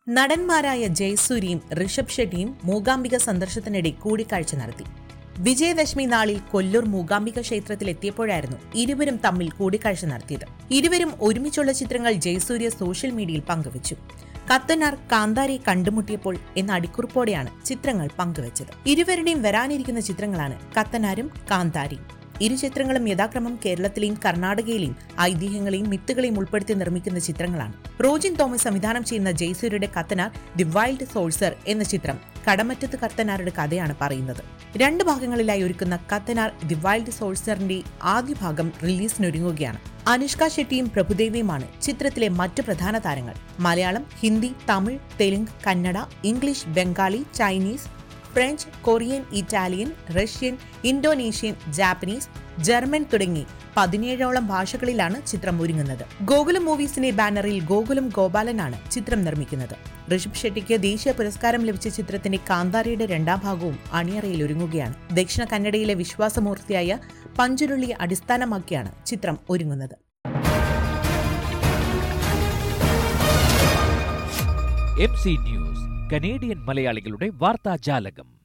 നടന്മാരായ ജയസൂര്യയും ഋഷഭ് ഷെട്ടിയും മൂകാംബിക സന്ദർശനത്തിനിടെ കൂടിക്കാഴ്ച നടത്തി വിജയദശമി നാളിൽ കൊല്ലൂർ മൂകാംബിക ക്ഷേത്രത്തിൽ എത്തിയപ്പോഴായിരുന്നു ഇരുവരും തമ്മിൽ കൂടിക്കാഴ്ച നടത്തിയത് ഇരുവരും ഒരുമിച്ചുള്ള ചിത്രങ്ങൾ ജയസൂര്യ സോഷ്യൽ മീഡിയയിൽ പങ്കുവച്ചു കത്തനാർ കാന്താരെ കണ്ടുമുട്ടിയപ്പോൾ എന്ന അടിക്കുറിപ്പോടെയാണ് ചിത്രങ്ങൾ പങ്കുവച്ചത് ഇരുവരുടെയും വരാനിരിക്കുന്ന ചിത്രങ്ങളാണ് കത്തനാരും കാന്താരിയും ഇരു ചിത്രങ്ങളും യഥാക്രമം കേരളത്തിലെയും കർണാടകയിലെയും ഐതിഹ്യങ്ങളെയും മിത്തുകളെയും ഉൾപ്പെടുത്തി നിർമ്മിക്കുന്ന ചിത്രങ്ങളാണ് റോജിൻ തോമസ് സംവിധാനം ചെയ്യുന്ന ജയ്സൂര്യയുടെ കത്തനാർ ദി വൈൽഡ് സോൾസർ എന്ന ചിത്രം കടമറ്റത്ത് കത്തനാരുടെ കഥയാണ് പറയുന്നത് രണ്ട് ഭാഗങ്ങളിലായി ഒരുക്കുന്ന കത്തനാർ ദി വൈൽഡ് സോൾസറിന്റെ ആദ്യ ഭാഗം റിലീസിനൊരുങ്ങുകയാണ് അനുഷ്ക ഷെട്ടിയും പ്രഭുദേവിയുമാണ് ചിത്രത്തിലെ മറ്റു പ്രധാന താരങ്ങൾ Malayalam Hindi Tamil Telugu Kannada English Bengali Chinese French Korean Italian Russian Indonesian Japanese German തുടങ്ങി പതിനേഴോളം ഭാഷകളിലാണ് ചിത്രം ഒരുങ്ങുന്നത് ഗോകുലം മൂവീസിന്റെ ബാനറിൽ ഗോകുലം ഗോപാലനാണ് ചിത്രം നിർമ്മിക്കുന്നത് ഋഷഭ് ഷെട്ടിക്ക് ദേശീയ പുരസ്കാരം ലഭിച്ച ചിത്രത്തിന്റെ കാന്താരയുടെ രണ്ടാം ഭാഗവും അണിയറയിൽ ഒരുങ്ങുകയാണ് ദക്ഷിണ കന്നഡയിലെ വിശ്വാസമൂർത്തിയായ പഞ്ചുരുള്ളിയെ അടിസ്ഥാനമാക്കിയാണ് ചിത്രം ഒരുങ്ങുന്നത് എം സി ന്യൂസ് കനേഡിയൻ മലയാളികളുടെ വാർത്താജാലകം